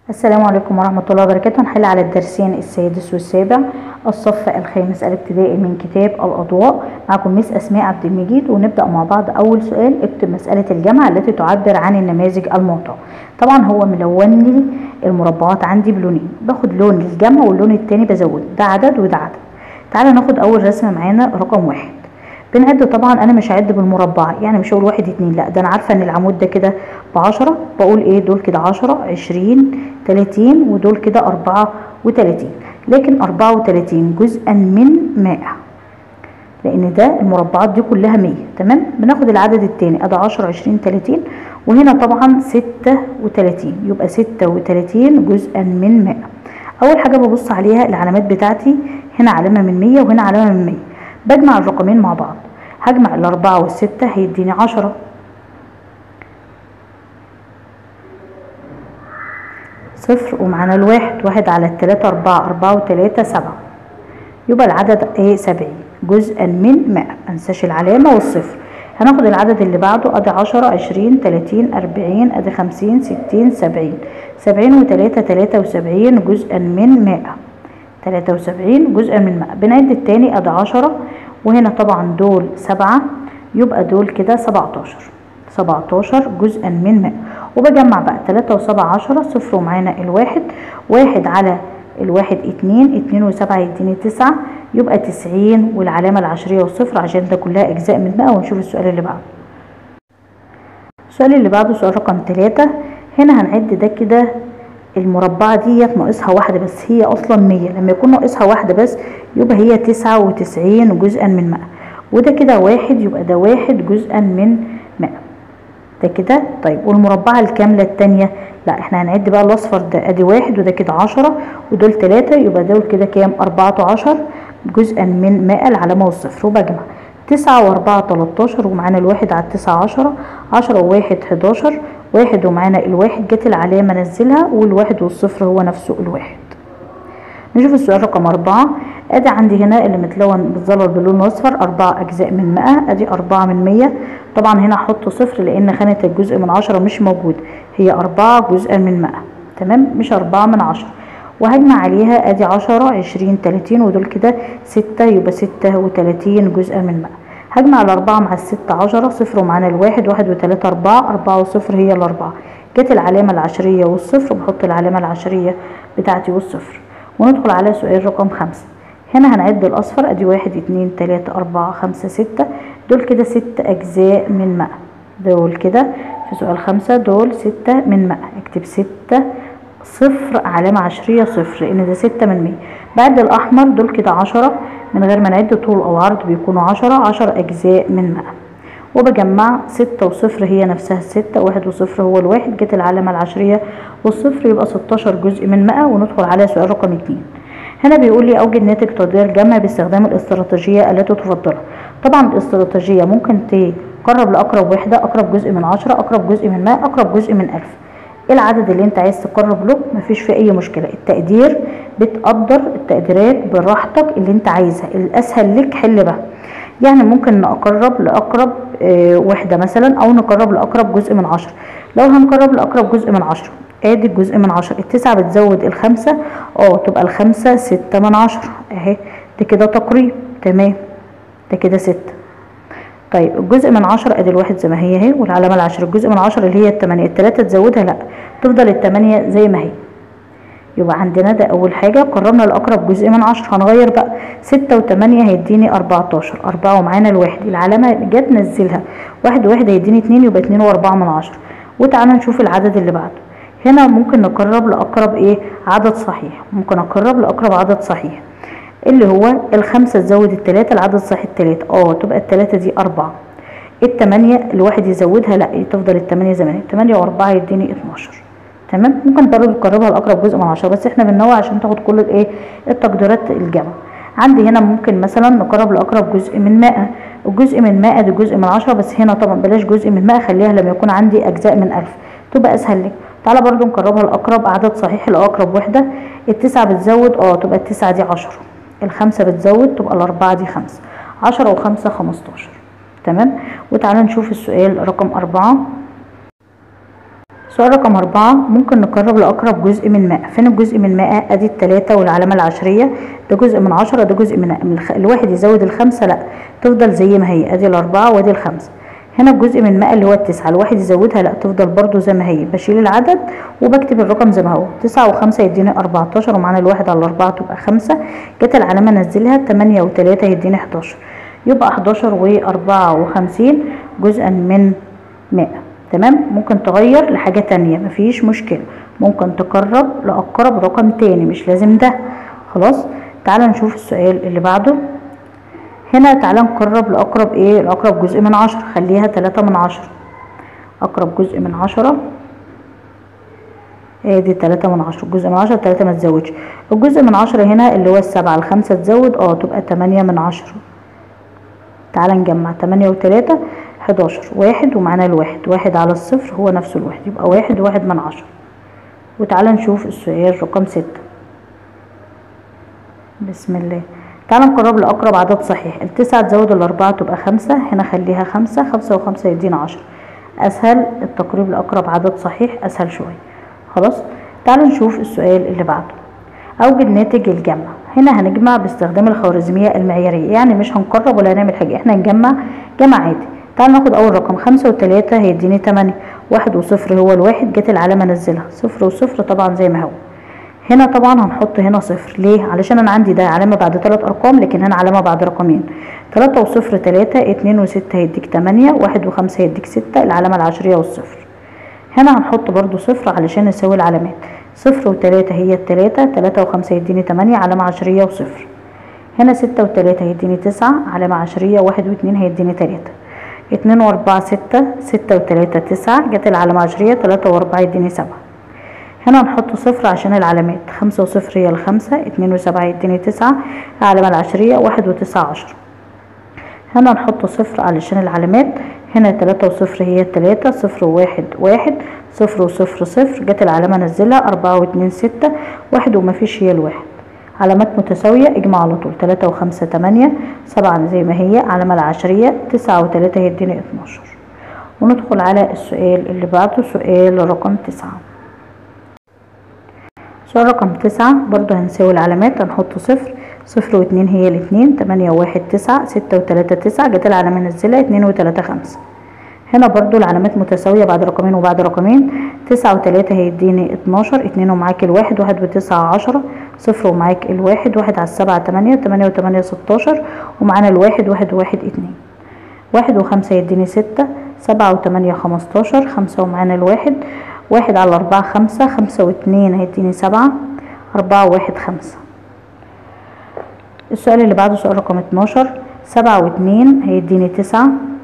السلام عليكم ورحمة الله وبركاته هنحل على الدرسين السادس والسابع الصف الخامس الابتدائي من كتاب الأضواء معكم ميس أسماء عبد المجيد ونبدأ مع بعض أول سؤال اكتب مسألة الجمع التي تعبر عن النماذج المعطاة طبعا هو ملون لي المربعات عندي بلونين باخد لون للجمع واللون التاني بزود ده عدد وده عدد تعالى ناخد أول رسمة معانا رقم واحد بنعد طبعا انا مش هعد بالمربع يعني مش هقول واحد اتنين لا ده انا عارفه ان العمود ده كده بعشرة بقول ايه دول كده عشرة عشرين تلاتين ودول كده اربعة وتلاتين لكن اربعة وتلاتين جزءا من مائة لان ده المربعات دي كلها مية تمام بناخد العدد التاني ادي عشرة عشرين تلاتين وهنا طبعا ستة وتلاتين يبقى ستة وتلاتين جزءا من مائة اول حاجة ببص عليها العلامات بتاعتي هنا علامة من مية وهنا علامة من مية بجمع الرقمين مع بعض هجمع الأربعة والستة هيديني عشرة صفر ومعانا الواحد واحد على التلاتة أربعة أربعة وتلاتة سبعة يبقى العدد ايه سبعين جزءا من مائة منساش العلامة والصفر هناخد العدد اللي بعده ادي عشرة عشرين تلاتين أربعين ادي خمسين ستين سبعين سبعين وتلاتة تلاتة وسبعين جزءا من مائة تلاتة وسبعين جزء من مائة بنعد التاني ادي عشرة وهنا طبعا دول سبعة يبقى دول كده سبعتاشر سبعتاشر جزءا من مائة وبجمع بقى تلاتة وسبعة عشرة صفر ومعانا الواحد واحد على الواحد اتنين اتنين وسبعة يديني تسعة يبقى تسعين والعلامة العشرية والصفر عشان ده كلها أجزاء من مائة ونشوف السؤال اللي بعده السؤال اللي بعده سؤال رقم تلاتة هنا هنعد ده كده المربعة ديت ناقصها واحدة بس هي أصلا مية لما يكون ناقصها واحدة بس يبقى هي تسعة وتسعين جزءا من مائة وده كده واحد يبقى ده واحد جزءا من مائة ده كده طيب والمربعة الكاملة التانية لا احنا هنعد بقى الأصفر ده ادي واحد وده كده عشرة ودول تلاتة يبقى دول كده كام أربعة عشر جزءا من مائة العلامة والصفر وبجمع تسعة وأربعة تلاتاشر ومعانا الواحد على التسعة عشرة عشرة وواحد حداشر واحد ومعانا الواحد جت العلامة نزلها والواحد والصفر هو نفسه الواحد نشوف السؤال رقم أربعة ادي عندي هنا اللي متلون بالظلل باللون الاصفر اربع اجزاء من مائة ادي اربعة من مية طبعا هنا احط صفر لان خانة الجزء من عشرة مش موجود هي اربعة جزءا من مائة تمام مش اربعة من عشرة وهجمع عليها ادي عشرة عشرين تلاتين ودول كده ستة يبقى ستة وتلاتين جزءا من مائة هجمع الأربعة مع الستة عشرة صفر ومعانا الواحد واحد وتلاتة أربعة أربعة وصفر هي الأربعة جت العلامة العشرية والصفر بحط العلامة العشرية بتاعتي والصفر وندخل على سؤال رقم خمسة هنا هنعد الأصفر أدي واحد اتنين تلاتة أربعة خمسة ستة دول كده ست أجزاء من مائة دول كده في سؤال خمسة دول ستة من مائة اكتب ستة صفر علامة عشرية صفر لأن ده ستة من مية بعد الأحمر دول كده عشرة من غير ما نعد طول أو عرض بيكونوا عشرة عشر أجزاء من مائة وبجمع ستة وصفر هي نفسها الستة واحد وصفر هو الواحد جت العلامة العشرية والصفر يبقى ستاشر جزء من مائة وندخل على سؤال رقم اتنين هنا بيقول لي أوجد ناتج تقدير الجمع باستخدام الاستراتيجية التي تفضلها طبعا الاستراتيجية ممكن تقرب لأقرب وحدة أقرب جزء من عشرة أقرب جزء من مائة أقرب جزء من ألف ايه العدد اللي انت عايز تقرب له مفيش فيه اي مشكله التقدير بتقدر التقديرات براحتك اللي انت عايزها الاسهل لك حل بها يعني ممكن نقرب لاقرب اه وحده مثلا او نقرب لاقرب جزء من عشرة لو هنقرب لاقرب جزء من عشرة ادي الجزء من عشرة التسعة بتزود الخمسة اه تبقى الخمسة ستة من عشرة اهي ده كده تقريب تمام ده كده ستة طيب الجزء من عشرة ادي الواحد زي ما هي اهي والعلامة العشرة الجزء من عشرة اللي هي التمانية التلاتة تزودها لا تفضل التمانية زي ما هي يبقى عندنا ده اول حاجة قربنا لاقرب جزء من عشرة هنغير بقى ستة وتمانية هيديني اربعتاشر اربعة ومعانا الواحد العلامة جت نزلها واحد وواحد هيديني اتنين يبقى اتنين واربعة من عشرة وتعالى نشوف العدد اللي بعده هنا ممكن نقرب لاقرب ايه عدد صحيح ممكن اقرب لاقرب عدد صحيح اللي هو الخمسة تزود التلاتة العدد صحيح التلاتة اه تبقى التلاتة دي أربعة التمانية الواحد يزودها لا تفضل التمانية زي ما هي التمانية وأربعة يديني اتناشر تمام ممكن برضه تقربها لأقرب جزء من عشرة بس احنا بننوع عشان تاخد كل الايه التقديرات الجمع عندي هنا ممكن مثلا نقرب لأقرب جزء من مائة الجزء من مائة ده جزء من عشرة بس هنا طبعا بلاش جزء من مائة خليها لما يكون عندي أجزاء من ألف تبقى أسهل لك تعالى برضو نقربها لأقرب عدد صحيح لأقرب وحدة التسعة بتزود اه تبقى التسعة دي عشرة الخمسة بتزود تبقى الأربعة دي خمسة عشرة وخمسة خمستاشر تمام وتعالى نشوف السؤال رقم أربعة سؤال رقم أربعة ممكن نقرب لأقرب جزء من مائة فين الجزء من مائة أدي التلاتة والعلامة العشرية ده جزء من عشرة ده جزء من, من الخ... الواحد يزود الخمسة لأ تفضل زي ما هي أدي الأربعة وأدي الخمسة هنا الجزء من مائة اللي هو التسعة الواحد يزودها لأ تفضل برضو زي ما هي بشيل العدد وبكتب الرقم زي ما هو تسعة وخمسة يديني أربعتاشر ومعانا الواحد على الأربعة تبقى خمسة جت العلامة نزلها تمانية وتلاتة يديني حداشر يبقى حداشر وأربعة وخمسين جزءا من مائة تمام ممكن تغير لحاجة تانية مفيش مشكلة ممكن تقرب لأقرب رقم تاني مش لازم ده خلاص تعال نشوف السؤال اللي بعده هنا تعال نقرب لأقرب ايه لأقرب جزء من عشرة خليها تلاتة من عشرة أقرب جزء من عشرة ادي تلاتة من عشرة جزء من عشرة تلاتة ما تزودش الجزء من عشرة هنا اللي هو السبعة الخمسة تزود اه تبقى تمانية من عشرة تعال نجمع تمانية وتلاتة حداشر واحد ومعانا الواحد واحد على الصفر هو نفسه الواحد يبقى واحد واحد من عشرة وتعال نشوف السؤال رقم ستة بسم الله تعال نقرب لأقرب عدد صحيح التسعة تزود الأربعة تبقى خمسة هنا خليها خمسة خمسة وخمسة يدينا عشرة أسهل التقريب لأقرب عدد صحيح أسهل شوية خلاص تعالوا نشوف السؤال اللي بعده أوجد ناتج الجمع هنا هنجمع باستخدام الخوارزمية المعيارية يعني مش هنقرب ولا هنعمل حاجة احنا نجمع جمع عادي تعال ناخد أول رقم خمسة وتلاتة هيديني تمانية واحد وصفر هو الواحد جت العلامة نزلها صفر وصفر طبعا زي ما هو هنا طبعا هنحط هنا صفر ليه علشان انا عندي ده علامة بعد تلات ارقام لكن هنا علامة بعد رقمين تلاتة وصفر تلاتة اتنين وستة هيديك تمانية واحد وخمسة هيديك ستة العلامة العشرية والصفر هنا هنحط برضو صفر علشان نساوي العلامات صفر وتلاتة هي التلاتة تلاتة وخمسة يديني تمانية علامة عشرية وصفر هنا ستة وتلاتة هيديني تسعة علامة عشرية واحد واتنين هيديني تلاتة اتنين واربعة ستة ستة وتلاتة تسعة جت العلامة عشرية تلاتة واربعة يديني سبعة هنا نحط صفر عشان العلامات خمسة وصفر هي الخمسة اتنين وسبعة يديني تسعة العلامة العشرية واحد وتسعة عشرة هنا نحط صفر علشان العلامات هنا تلاتة وصفر هي التلاتة صفر وواحد واحد صفر وصفر صفر جت العلامة نزلها أربعة واتنين ستة واحد ومفيش هي الواحد علامات متساوية اجمع على طول تلاتة وخمسة تمانية سبعة زي ما هي علامة العشرية تسعة وتلاتة هيديني اتناشر وندخل على السؤال اللي بعده سؤال رقم تسعة سؤال رقم تسعة برضو هنساوي العلامات هنحط صفر صفر واتنين هي الاتنين تمانية وواحد تسعة ستة وتلاتة تسعة جت العلامة نزلها اتنين وتلاتة خمسة هنا برضو العلامات متساوية بعد رقمين وبعد رقمين تسعة وتلاتة هيديني اتناشر اتنين ومعاك الواحد واحد وتسعة عشرة صفر ومعاك الواحد واحد على السبعة تمانية تمانية وتمانية ستاشر ومعانا الواحد واحد وواحد اتنين واحد وخمسة يديني ستة سبعة وتمانية خمستاشر خمسة ومعانا الواحد واحد على أربعة خمسة خمسة واتنين هيديني سبعة أربعة وواحد خمسة السؤال اللي بعده سؤال رقم اتناشر سبعة واتنين هيديني تسعة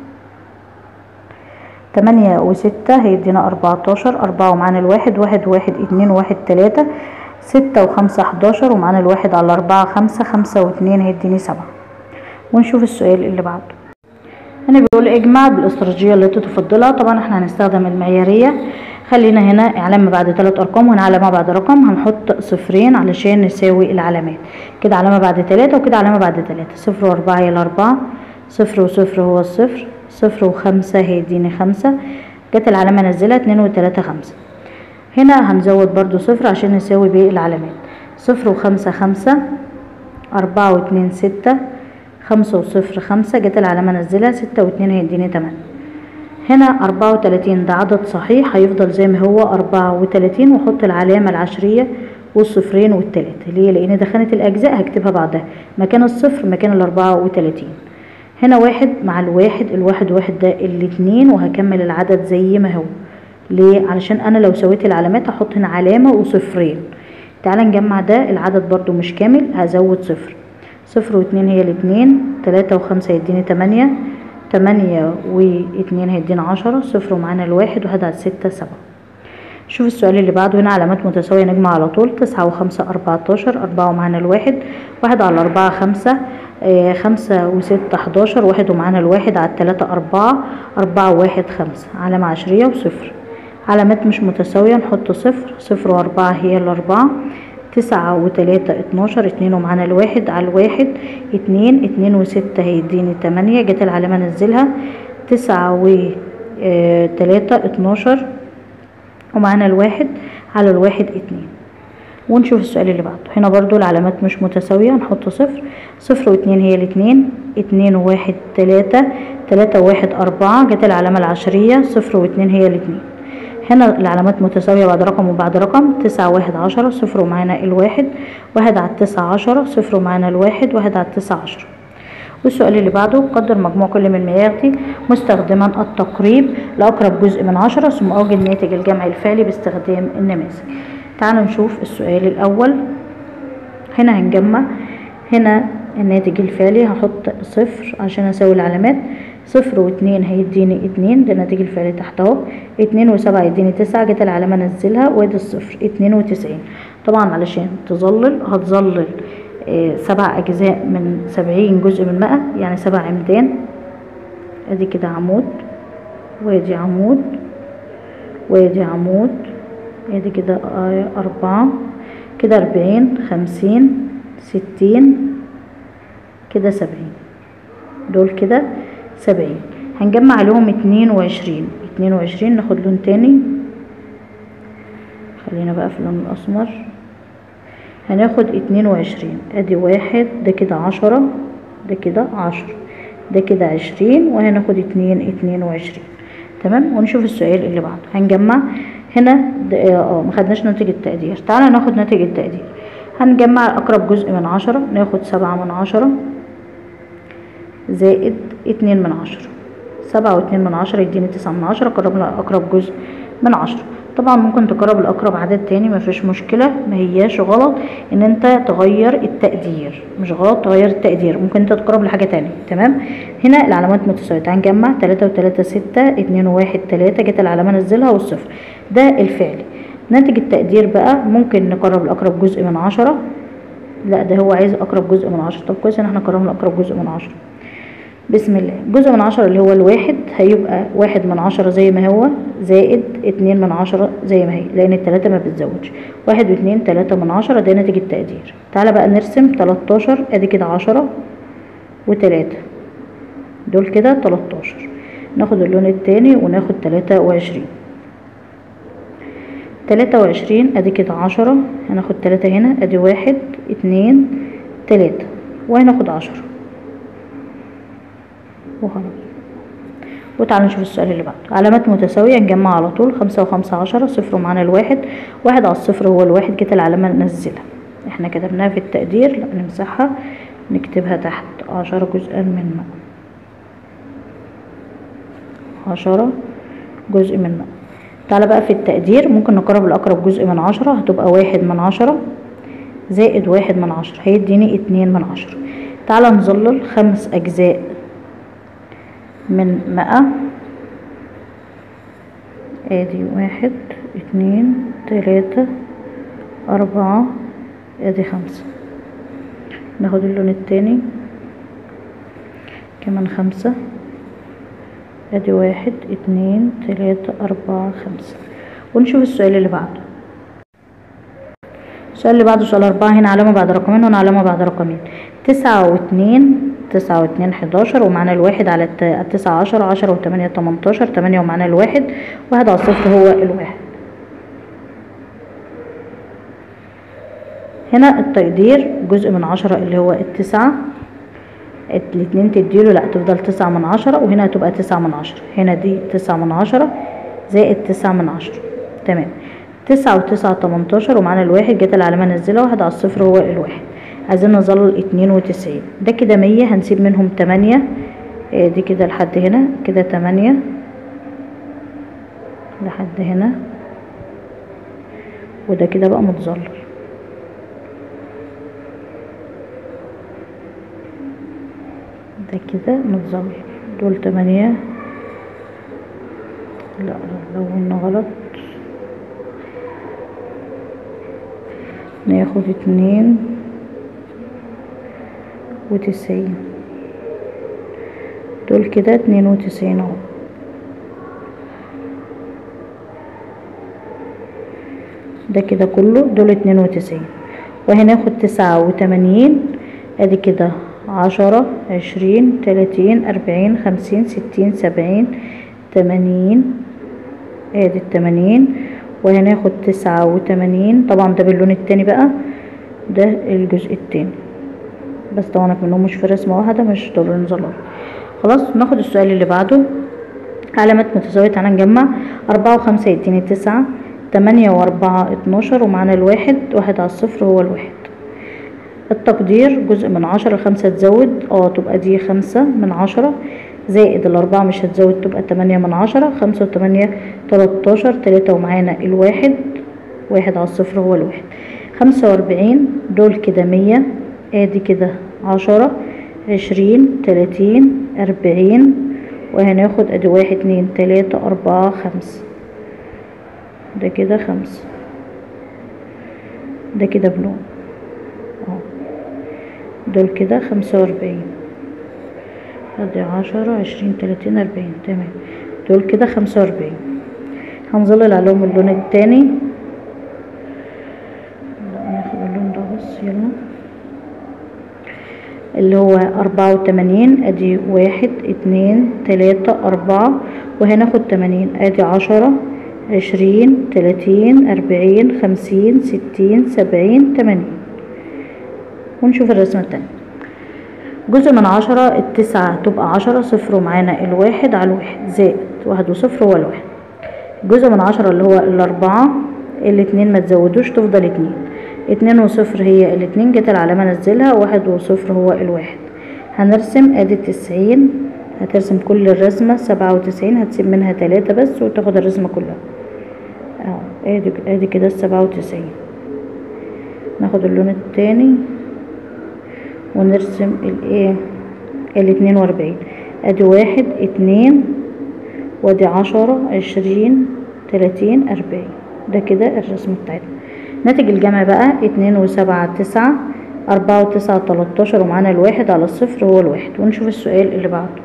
تمانية وستة هيدينا أربعتاشر أربعة ومعانا الواحد واحد واحد اتنين واحد تلاتة ستة وخمسة حداشر ومعانا الواحد على أربعة خمسة خمسة واتنين هيديني سبعة ونشوف السؤال اللي بعده هنا بيقول اجمع بالاستراتيجية التي تفضلها طبعا احنا هنستخدم المعيارية خلينا هنا علامة بعد ثلاث ارقام وهنا علامة بعد رقم هنحط صفرين علشان نساوي العلامات كده علامة بعد ثلاثة وكده علامة بعد ثلاثة صفر واربعة هي الاربعة صفر وصفر هو الصفر صفر وخمسة هيديني خمسة جت العلامة نزلها اتنين وتلاتة خمسة هنا هنزود برضو صفر عشان نساوي باقي العلامات صفر وخمسة خمسة أربعة واتنين ستة خمسة وصفر خمسة جت العلامة نزلها ستة واتنين هيديني تمانية هنا أربعة وتلاتين ده عدد صحيح هيفضل زي ما هو أربعة وتلاتين وأحط العلامة العشرية والصفرين والتلاتة ليه لأن دخلت الأجزاء هكتبها بعدها مكان الصفر مكان الأربعة وتلاتين هنا واحد مع الواحد الواحد واحد ده الاتنين وهكمل العدد زي ما هو ليه علشان أنا لو سويت العلامات هحط هنا علامة وصفرين تعالى نجمع ده العدد برضو مش كامل هزود صفر صفر واتنين هي الاتنين تلاتة وخمسة يديني تمانية تمانية واتنين هيدينا عشرة صفر ومعانا الواحد واحد على ستة سبعة شوف السؤال اللي بعده هنا علامات متساوية نجمع على طول تسعة وخمسة أربعتاشر أربعة ومعانا الواحد واحد على أربعة خمسة آه خمسة وستة حداشر واحد ومعانا الواحد على التلاتة أربعة أربعة وواحد خمسة علامة عشرية وصفر علامات مش متساوية نحط صفر صفر وأربعة هي الأربعة تسعة وتلاتة اتناشر اتنين ومعانا الواحد على الواحد اتنين اتنين وستة هيديني تمانية جت العلامة نزلها تسعة وتلاتة اتناشر ومعانا الواحد على الواحد اتنين ونشوف السؤال اللي بعده هنا برضو العلامات مش متساوية نحط صفر صفر واتنين هي الاتنين اتنين وواحد تلاتة تلاتة وواحد أربعة جت العلامة العشرية صفر واتنين هي الاتنين هنا العلامات متساوية بعد رقم وبعد رقم تسعة واحد عشرة صفر ومعانا الواحد واحد على التسعة عشرة صفر ومعانا الواحد واحد على التسعة عشرة والسؤال اللي بعده قدر مجموع كل من المياه دي مستخدما التقريب لأقرب جزء من عشرة ثم أوجد ناتج الجمع الفعلي باستخدام النماذج تعالوا نشوف السؤال الأول هنا هنجمع هنا الناتج الفعلي هحط صفر عشان أساوي العلامات صفر واتنين هيديني اتنين ده الناتج الفعلي تحت اهو اتنين وسبعة يديني تسعة جت العلامة انزلها وادي الصفر اتنين وتسعين طبعا علشان تظلل هتظلل اه سبع أجزاء من سبعين جزء من مئة يعني سبع عمدان ادي كده عمود وادي عمود وادي عمود ادي كده أربعة كده أربعين خمسين ستين كده سبعين دول كده سبعين هنجمع عليهم اتنين وعشرين اتنين وعشرين ناخد لون تاني خلينا بقى في اللون الأسمر هناخد اتنين وعشرين ادي واحد ده كده عشرة ده كده عشرة ده كده عشرين وهناخد اتنين اتنين وعشرين تمام ونشوف السؤال اللي بعده هنجمع هنا اه مخدناش ناتج التقدير تعالى ناخد ناتج التقدير هنجمع اقرب جزء من عشرة ناخد سبعة من عشرة زائد اتنين من عشرة سبعة واتنين من عشرة يديني تسعة من عشرة قرب اقرب جزء من عشرة طبعا ممكن تقرب لاقرب عدد تاني مفيش مشكلة ما هياش غلط ان انت تغير التقدير مش غلط تغير التقدير ممكن انت تقرب لحاجة تانية تمام هنا العلامات متساوية هنجمع تلاتة وتلاتة ستة اتنين وواحد تلاتة جت العلامة نزلها والصفر ده الفعلي ناتج التقدير بقى ممكن نقرب لاقرب جزء من عشرة لا ده هو عايز اقرب جزء من عشرة طب كويس ان احنا قربنا لاقرب جزء من عشرة بسم الله جزء من عشرة اللي هو الواحد هيبقى واحد من عشرة زي ما هو زائد اتنين من عشرة زي ما هي لان التلاتة ما بتزودش واحد واتنين تلاتة من عشرة ده ناتج التقدير تعالى بقى نرسم تلاتاشر ادي كده عشرة وتلاتة دول كده تلاتاشر ناخد اللون التاني وناخد تلاتة وعشرين تلاتة وعشرين ادي كده عشرة هناخد تلاتة هنا ادي واحد اتنين تلاتة وهناخد عشرة وخلاص وتعالوا نشوف السؤال اللي بعده علامات متساوية نجمع على طول خمسة وخمسة عشرة صفر ومعانا الواحد واحد على الصفر هو الواحد جت العلامة ننزلها احنا كتبناها في التقدير لا نمسحها نكتبها تحت عشرة جزءا من ماء عشرة جزء من ماء تعالى بقى في التقدير ممكن نقرب لأقرب جزء من عشرة هتبقى واحد من عشرة زائد واحد من عشرة هيديني اتنين من عشرة تعالى نظلل خمس أجزاء من مئة ادي واحد اتنين تلاتة أربعة ادي خمسة ناخد اللون التاني كمان خمسة ادي واحد اتنين تلاتة أربعة خمسة ونشوف السؤال اللي بعده السؤال اللي بعده سؤال أربعة هنا علامة بعد رقمين وهنا علامة بعد رقمين تسعة واتنين تسعة واتنين حداشر ومعانا الواحد على التسعة عشرة عشرة وتمانية تمنتاشر تمانية ومعانا الواحد واحد على الصفر هو الواحد هنا التقدير جزء من عشرة اللي هو التسعة الاتنين تديله لا تفضل تسعة من عشرة وهنا هتبقى تسعة من عشرة هنا دي تسعة من عشرة زائد تسعة من عشرة تمام تسعة وتسعة تمنتاشر ومعانا الواحد جت العلامة نزلها واحد على الصفر هو الواحد عايزين نظلل اتنين وتسعين ده كده مية هنسيب منهم تمانية اه دي كده لحد هنا كده تمانية لحد هنا وده كده بقى متظلل ده كده متظلل دول تمانية لا لو قلنا غلط ناخد اتنين وتسعين دول كده اتنين وتسعين اهو ده كده كله دول اتنين وتسعين وهناخد تسعة وتمانين ادي كده عشرة عشرين تلاتين اربعين خمسين ستين سبعين تمانين ادي التمانين وهناخد تسعة وتمانين طبعا ده باللون التاني بقى ده الجزء التاني بس طبعا منهم مش في رسمة واحدة مش ضروري نظلل خلاص ناخد السؤال اللي بعده علامات متساوية تعالى نجمع أربعة وخمسة يديني تسعة تمانية وأربعة اتناشر ومعانا الواحد واحد على الصفر هو الواحد التقدير جزء من عشرة خمسة تزود اه تبقى دي خمسة من عشرة زائد الأربعة مش هتزود تبقى تمانية من عشرة خمسة وتمانية تلاتاشر تلاتة ومعانا الواحد واحد على الصفر هو الواحد خمسة وأربعين دول كده مية ادي كده عشرة عشرين تلاتين أربعين وهناخد ادي واحد اتنين تلاتة أربعة خمسة ده كده خمسة ده كده بلون اهو دول كده خمسة وأربعين ادي عشرة عشرين تلاتين أربعين تمام دول كده خمسة وأربعين هنظلل عليهم اللون التاني لا ناخد اللون ده بس يلا اللي هو أربعة وتمانين ادي واحد اتنين تلاتة أربعة وهناخد تمانين ادي عشرة عشرين تلاتين أربعين خمسين ستين سبعين تمانين ونشوف الرسمة التانية جزء من عشرة التسعة تبقى عشرة صفر ومعانا الواحد على الواحد زائد واحد وصفر هو الواحد جزء من عشرة اللي هو الأربعة الاتنين ما تزودوش تفضل اتنين اتنين وصفر هي الاتنين جت العلامة نزلها واحد وصفر هو الواحد هنرسم ادي تسعين هترسم كل الرسمة سبعة وتسعين هتسيب منها تلاتة بس وتاخد الرسمة كلها اهو ادي ادي كده السبعة وتسعين ناخد اللون التاني ونرسم الايه الاتنين واربعين ادي واحد اتنين وادي عشرة عشرين تلاتين اربعين ده كده الرسم بتاعتنا ناتج الجمع بقى اتنين وسبعة تسعة أربعة وتسعة تلاتاشر ومعانا الواحد على الصفر هو الواحد ونشوف السؤال اللي بعده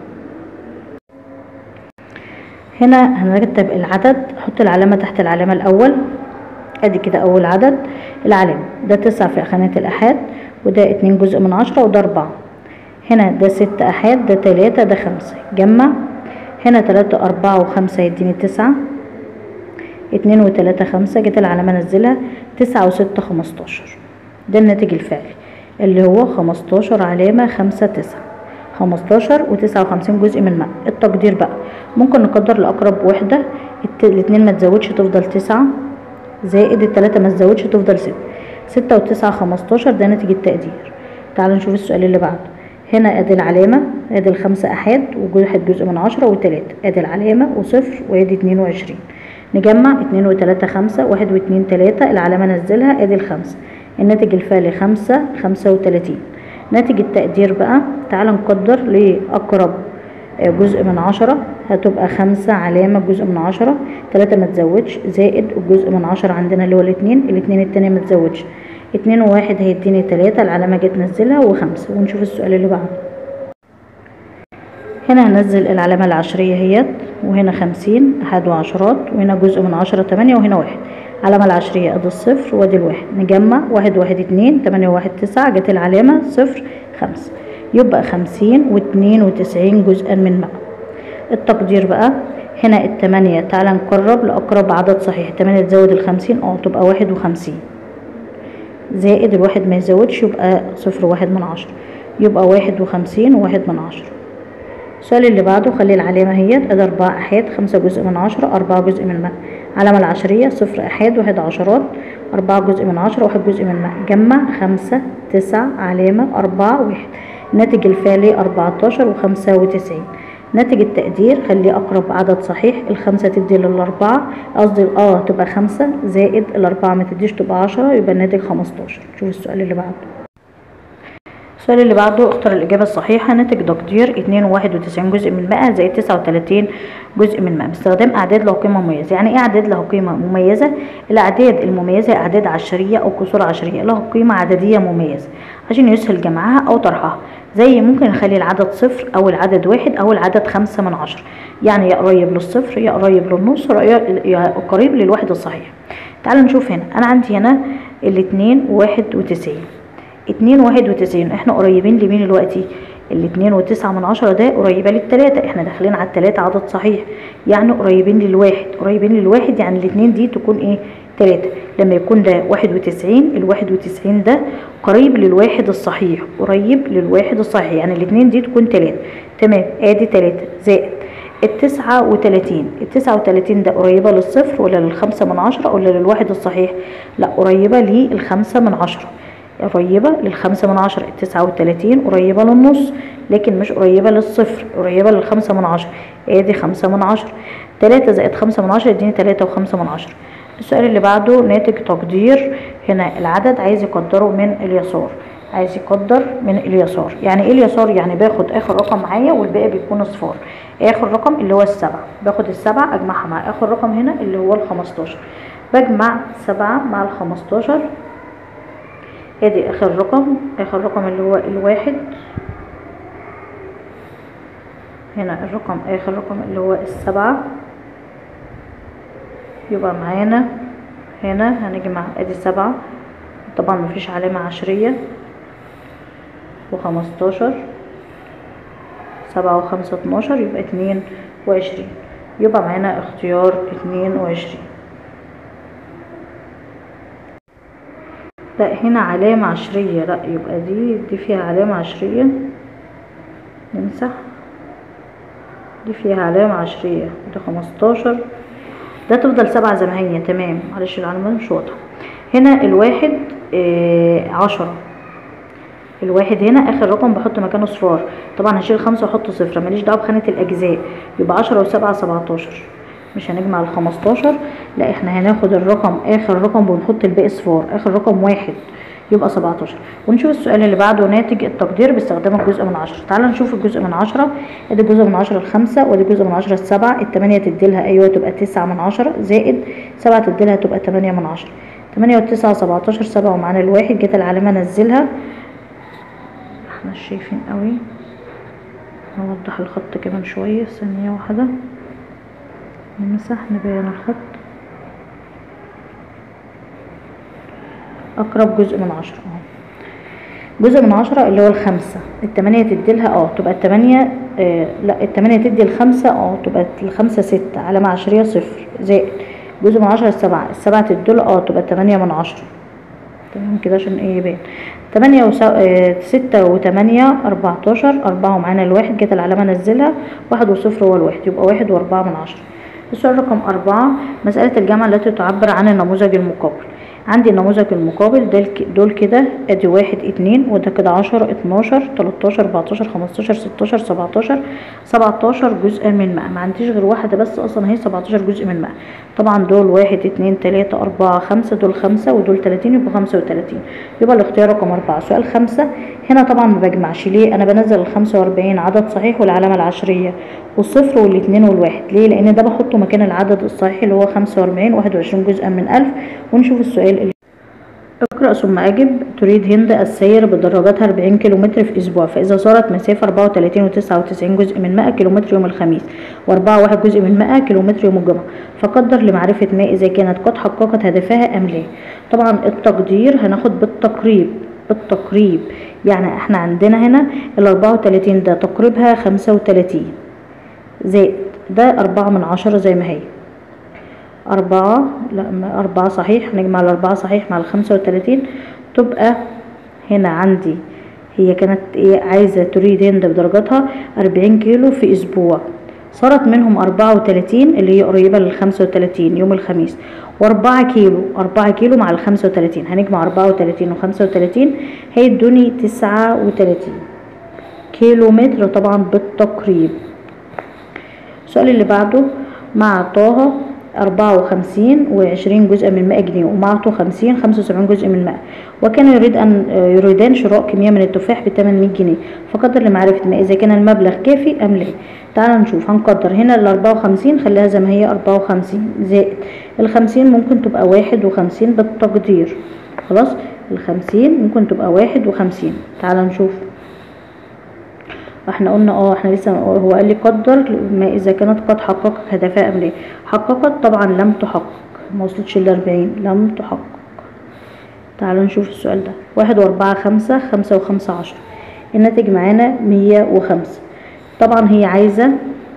هنا هنرتب العدد حط العلامة تحت العلامة الأول ادي كده أول عدد العلامة ده تسعة في خانات الأحاد وده اتنين جزء من عشرة وده أربعة هنا ده ست أحاد ده تلاتة ده خمسة جمع هنا تلاتة أربعة وخمسة يديني تسعة اتنين وتلاتة خمسة جت العلامة نزلها تسعة وستة خمستاشر ده الناتج الفعلي اللي هو خمستاشر علامة خمسة تسعة خمستاشر وتسعة وخمسين جزء من ماء التقدير بقى ممكن نقدر لأقرب وحدة الت- الاتنين ما تزودش تفضل تسعة زائد التلاتة ما تزودش تفضل ستة ستة وتسعة خمستاشر ده ناتج التقدير تعالوا نشوف السؤال اللي بعده هنا ادي العلامة ادي الخمسة احاد وواحد جزء من عشرة وتلاتة ادي العلامة وصفر وادي اتنين وعشرين نجمع اتنين وتلاتة خمسة واحد واتنين تلاتة العلامة نزلها ادي الخمسة الناتج الفعلي خمسة خمسة وتلاتين ناتج التقدير بقى تعال نقدر لأقرب جزء من عشرة هتبقى خمسة علامة جزء من عشرة تلاتة ما تزودش زائد الجزء من عشرة عندنا اللي هو الاتنين الاتنين التانية ما تزودش اتنين وواحد هيديني تلاتة العلامة جت نزلها وخمسة ونشوف السؤال اللي بعده هنا هنزل العلامة العشرية اهيت وهنا خمسين أحد وعشرات وهنا جزء من عشرة تمانية وهنا واحد علامة العشرية ادي الصفر وادي الواحد نجمع واحد واحد اتنين تمانية وواحد تسعة جت العلامة صفر خمسة يبقى خمسين واتنين وتسعين جزءا من مئة التقدير بقى هنا التمانية تعالى نقرب لأقرب عدد صحيح التمانية تزود الخمسين اه تبقى واحد وخمسين زائد الواحد ما يزودش يبقى صفر واحد من عشرة يبقى واحد وخمسين وواحد من عشرة السؤال اللي بعده خلي العلامة هي ادي أربعة أحاد خمسة جزء من عشرة أربعة جزء من مئة علامة العشرية صفر أحاد واحد عشرات أربعة جزء من عشرة واحد جزء من مئة جمع خمسة تسعة علامة أربعة واحد الناتج الفعلي أربعتاشر وخمسة وتسعين ناتج التقدير خليه أقرب عدد صحيح الخمسة تدي للأربعة قصدي اه تبقى خمسة زائد الأربعة ما تديش تبقى عشرة يبقى الناتج خمستاشر شوف السؤال اللي بعده السؤال اللي بعده اختر الإجابة الصحيحة ناتج تقدير اتنين وواحد وتسعين جزء من مئة زائد تسعة وتلاتين جزء من مئة باستخدام أعداد له قيمة مميزة يعني إيه أعداد له قيمة مميزة؟ الأعداد المميزة أعداد عشرية أو كسور عشرية له قيمة عددية مميزة عشان يسهل جمعها أو طرحها زي ممكن نخلي العدد صفر أو العدد واحد أو العدد خمسة من عشرة يعني يا قريب للصفر يا قريب للنص يا قريب للواحد الصحيح تعالوا نشوف هنا أنا عندي هنا الاتنين وواحد وتسعين اتنين واحد وتسعين احنا قريبين لمين دلوقتي الاتنين وتسعة من عشرة ده قريبة للتلاتة احنا داخلين على التلاتة عدد صحيح يعني قريبين للواحد قريبين للواحد يعني الاتنين دي تكون ايه تلاتة لما يكون ده واحد وتسعين الواحد وتسعين ده قريب للواحد الصحيح قريب للواحد الصحيح يعني الاتنين دي تكون تلاتة تمام ادي تلاتة زائد التسعة وتلاتين التسعة وتلاتين ده قريبة للصفر ولا للخمسة من عشرة ولا للواحد الصحيح لا قريبة للخمسة من عشرة قريبة للخمسة من عشرة التسعة وتلاتين قريبة للنص لكن مش قريبة للصفر قريبة للخمسة من عشرة ادي خمسة من عشرة تلاتة زائد خمسة من عشرة يديني تلاتة وخمسة من عشرة السؤال اللي بعده ناتج تقدير هنا العدد عايز يقدره من اليسار عايز يقدر من اليسار يعني ايه اليسار يعني باخد اخر رقم معايا والباقي بيكون اصفار اخر رقم اللي هو السبعة باخد السبعة اجمعها مع اخر رقم هنا اللي هو الخمستاشر بجمع سبعة مع الخمستاشر ادي اخر رقم اخر رقم اللي هو الواحد هنا الرقم اخر رقم اللي هو السبعة يبقى معانا هنا هنجمع ادي سبعة طبعا مفيش علامة عشرية وخمستاشر سبعة وخمسة اتناشر يبقى اتنين وعشرين يبقى معانا اختيار اتنين وعشرين لا هنا علامة عشرية لا يبقى دي دي فيها علامة عشرية نمسح دي فيها علامة عشرية ده خمستاشر ده تفضل سبعة زي ما هي تمام معلش العلامة مش واضحة هنا الواحد آه عشرة الواحد هنا اخر رقم بحط مكانه صفار طبعا هشيل خمسة واحط صفر ماليش دعوة بخانة الاجزاء يبقى عشرة وسبعة سبعتاشر مش هنجمع الخمستاشر لا احنا هناخد الرقم اخر رقم ونحط الباقي صفار اخر رقم واحد يبقى سبعتاشر ونشوف السؤال اللي بعده ناتج التقدير باستخدام الجزء من عشرة تعالى نشوف الجزء من عشرة ادي الجزء من عشرة الخمسة وادي الجزء من عشرة السبعة التمانية تديلها ايوه تبقى تسعة من عشرة زائد سبعة تديلها تبقى تمانية من عشرة تمانية وتسعة سبعتاشر سبعة ومعانا الواحد جت العلامة انزلها احنا مش شايفين قوي نوضح الخط كمان شوية ثانية واحدة نمسح نبين الخط اقرب جزء من عشرة اهو جزء من عشرة اللي هو الخمسة التمانية تديلها اه تبقى التمانية آه لا التمانية تدي الخمسة اه تبقى الخمسة ستة علامة عشرية صفر زائد جزء من عشرة السبعة السبعة تديل اه تبقى تمانية من عشرة تمام كده عشان ايه يبان تمانية وس... اه ستة وتمانية اربعتاشر اربعة ومعانا الواحد جت العلامة نزلها واحد وصفر هو الواحد يبقى واحد واربعة من عشرة السؤال رقم أربعة مسألة الجمع التي تعبر عن النموذج المقابل عندي النموذج المقابل دول دول كده ادي واحد اتنين وده كده عشرة اتناشر تلاتاشر اربعتاشر خمستاشر ستاشر سبعتاشر سبعتاشر جزء من مئة ما عنديش غير واحدة بس اصلا هي سبعتاشر جزء من مئة طبعا دول واحد اتنين تلاتة اربعة خمسة دول خمسة ودول تلاتين يبقوا خمسة وتلاتين يبقى الاختيار رقم اربعة سؤال خمسة هنا طبعا ما بجمعش ليه انا بنزل الخمسة واربعين عدد صحيح والعلامة العشرية والصفر والاتنين والواحد ليه لان ده بحطه مكان العدد الصحيح اللي هو خمسة واربعين واحد وعشرين جزءا من الف ونشوف السؤال اللي اقرأ ثم أجب تريد هند السير بدراجتها 40 كيلومتر في أسبوع فإذا صارت مسافة 34 و99 جزء من 100 كيلومتر يوم الخميس و4 واحد جزء من 100 كيلومتر يوم الجمعة فقدر لمعرفة ما إذا كانت قد حققت هدفها أم لا طبعا التقدير هناخد بالتقريب بالتقريب يعني احنا عندنا هنا ال 34 ده تقريبها 35 زائد ده أربعة من عشرة زي ما هي أربعة لا أربعة صحيح نجمع الأربعة صحيح مع الخمسة وتلاتين تبقى هنا عندي هي كانت ايه عايزة تريد هند بدرجاتها أربعين كيلو في أسبوع صارت منهم أربعة وتلاتين اللي هي قريبة للخمسة وتلاتين يوم الخميس وأربعة كيلو أربعة كيلو مع الخمسة وتلاتين هنجمع أربعة وتلاتين وخمسة وتلاتين هيدوني تسعة وتلاتين كيلو متر طبعا بالتقريب السؤال اللي بعده مع طه أربعة وخمسين وعشرين جزء من مائة جنيه ومعته خمسين خمسة وسبعين جزء من مائة وكان يريد أن يريدان شراء كمية من التفاح بثمن مية جنيه فقدر لمعرفة ما إذا كان المبلغ كافي أم لا تعال نشوف هنقدر هنا الأربعة وخمسين خليها زي ما هي أربعة وخمسين زائد الخمسين ممكن تبقى واحد وخمسين بالتقدير خلاص الخمسين ممكن تبقى واحد وخمسين تعال نشوف احنا قلنا اه احنا لسه هو قال لي قدر ما اذا كانت قد حققت هدفها ام لا حققت طبعا لم تحقق ما وصلتش ل 40 لم تحقق تعالوا نشوف السؤال ده واحد واربعة خمسة خمسة وخمسة عشرة الناتج معانا مية وخمسة طبعا هي عايزة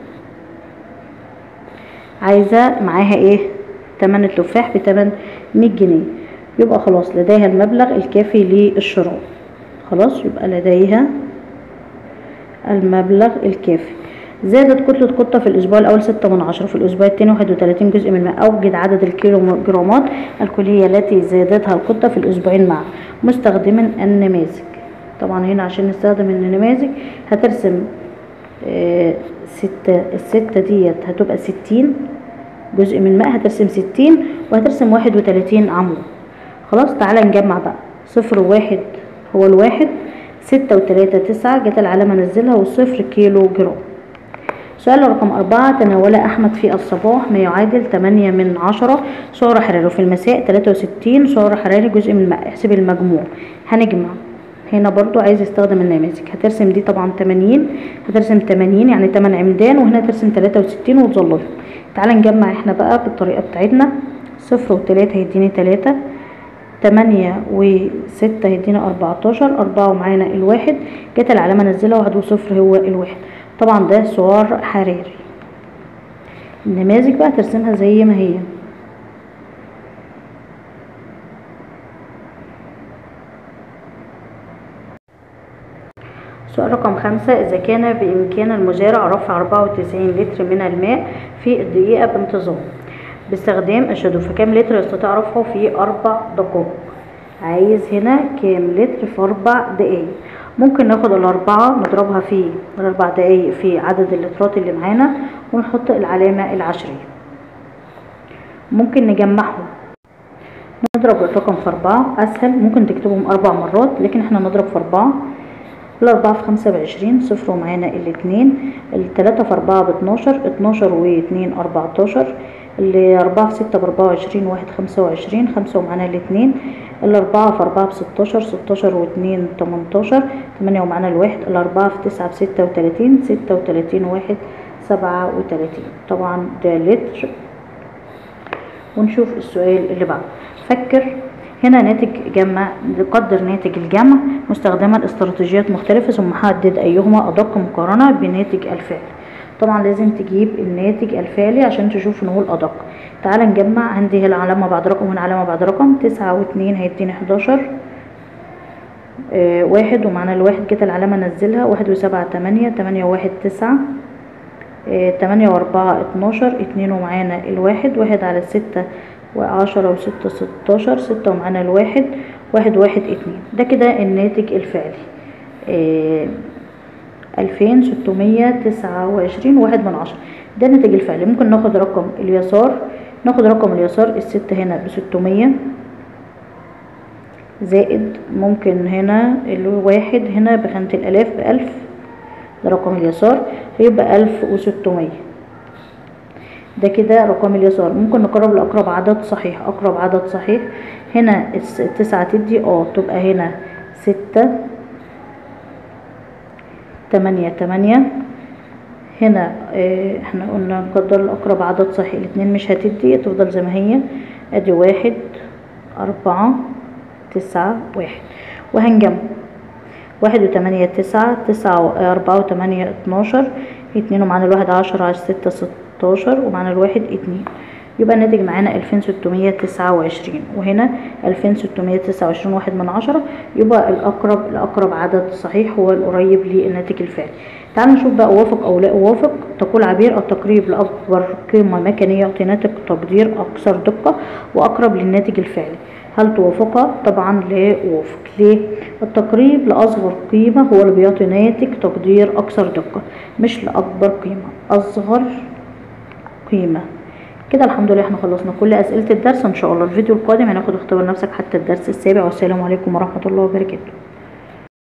عايزة معاها ايه تمن التفاح بتمن مية جنيه يبقى خلاص لديها المبلغ الكافي للشراء خلاص يبقى لديها المبلغ الكافي زادت كتلة قطة في الأسبوع الأول ستة من عشرة في الأسبوع الثاني واحد وتلاتين جزء من الماء أوجد عدد الكيلوغرامات الكلية التي زادتها القطة في الأسبوعين معا مستخدما النماذج طبعا هنا عشان نستخدم النماذج هترسم آه، ستة الستة ديت هتبقى ستين جزء من الماء هترسم ستين وهترسم واحد وتلاتين عمود خلاص تعالى نجمع بقى صفر وواحد هو الواحد ستة وتلاتة تسعة جت العلامة نزلها والصفر كيلو جرام سؤال رقم أربعة تناول أحمد في الصباح ما يعادل تمانية من عشرة سعر حراري وفي المساء تلاتة وستين سعر حراري جزء من الماء احسب المجموع هنجمع هنا برضو عايز يستخدم النماذج هترسم دي طبعا تمانين هترسم تمانين يعني تمن عمدان وهنا ترسم تلاتة وستين وتظللهم تعالى نجمع احنا بقى بالطريقة بتاعتنا صفر وتلاتة هيديني تلاتة تمانية وستة هيدينا أربعتاشر أربعة ومعانا الواحد جت العلامة نزلها واحد وصفر هو الواحد طبعا ده سعر حراري النماذج بقى ترسمها زي ما هي سؤال رقم خمسة إذا كان بإمكان المزارع رفع أربعة وتسعين لتر من الماء في الدقيقة بانتظام باستخدام الشادو فكم لتر يستطيع رفعه في أربع دقائق عايز هنا كام لتر في أربع دقايق ممكن ناخد الأربعة نضربها في الأربع دقايق في عدد اللترات اللي معانا ونحط العلامة العشرية ممكن نجمعهم نضرب الرقم في أربعة أسهل ممكن تكتبهم أربع مرات لكن احنا نضرب في أربعة الأربعة في خمسة بعشرين صفر ومعانا الاتنين التلاتة في أربعة باتناشر اتناشر واتنين أربعتاشر الأربعة في ستة بأربعة وعشرين واحد خمسة وعشرين خمسة ومعانا الاتنين الأربعة في أربعة بستاشر ستاشر واتنين تمنتاشر تمانية ومعانا الواحد الأربعة في تسعة بستة وتلاتين ستة وتلاتين واحد سبعة وتلاتين طبعا ده لتر ونشوف السؤال اللي بعده فكر هنا ناتج جمع قدر ناتج الجمع مستخدما استراتيجيات مختلفة ثم حدد أيهما أدق مقارنة بناتج الفعل طبعا لازم تجيب الناتج الفعلي عشان تشوف نقول أدق تعال نجمع عندي هنا علامة بعد رقم وهنا علامة بعد رقم تسعة واتنين هيديني حداشر آه واحد ومعنا الواحد جت العلامة نزلها واحد وسبعة تمانية تمانية وواحد تسعة آه تمانية وأربعة اتناشر اتنين ومعانا الواحد واحد على ستة وعشرة وستة ستاشر ستة ومعانا الواحد واحد واحد اتنين ده كده الناتج الفعلي ألفين ستمية تسعة وعشرين واحد من عشرة ده الناتج الفعلي ممكن ناخد رقم اليسار ناخد رقم اليسار الستة هنا بستمية زائد ممكن هنا الواحد هنا بخانة الآلاف بألف ده رقم اليسار هيبقى ألف وستمية ده كده رقم اليسار ممكن نقرب لأقرب عدد صحيح أقرب عدد صحيح هنا التسعة تدي اه تبقى هنا ستة تمانية تمانية هنا اه احنا قلنا نقدر لأقرب عدد صحيح الاتنين مش هتدي تفضل زي ما هي ادي واحد أربعة تسعة واحد وهنجمع واحد وتمانية تسعة تسعة أربعة وتمانية اتناشر اتنين ومعانا الواحد عشرة على ستة ستاشر ومعانا الواحد اتنين يبقى الناتج معانا ألفين ستمية تسعة وعشرين وهنا ألفين ستمية تسعة وعشرين واحد من عشرة يبقى الأقرب الأقرب عدد صحيح هو القريب للناتج الفعلي تعال نشوف بقى أوافق أو لا أوافق تقول عبير التقريب لأكبر قيمة مكانية يعطي ناتج تقدير أكثر دقة وأقرب للناتج الفعلي هل توافقها؟ طبعا لا أوافق ليه؟ التقريب لأصغر قيمة هو اللي بيعطي ناتج تقدير أكثر دقة مش لأكبر قيمة أصغر قيمة كده الحمد لله احنا خلصنا كل أسئلة الدرس إن شاء الله الفيديو القادم هناخد اختبار نفسك حتى الدرس السابع والسلام عليكم ورحمة الله وبركاته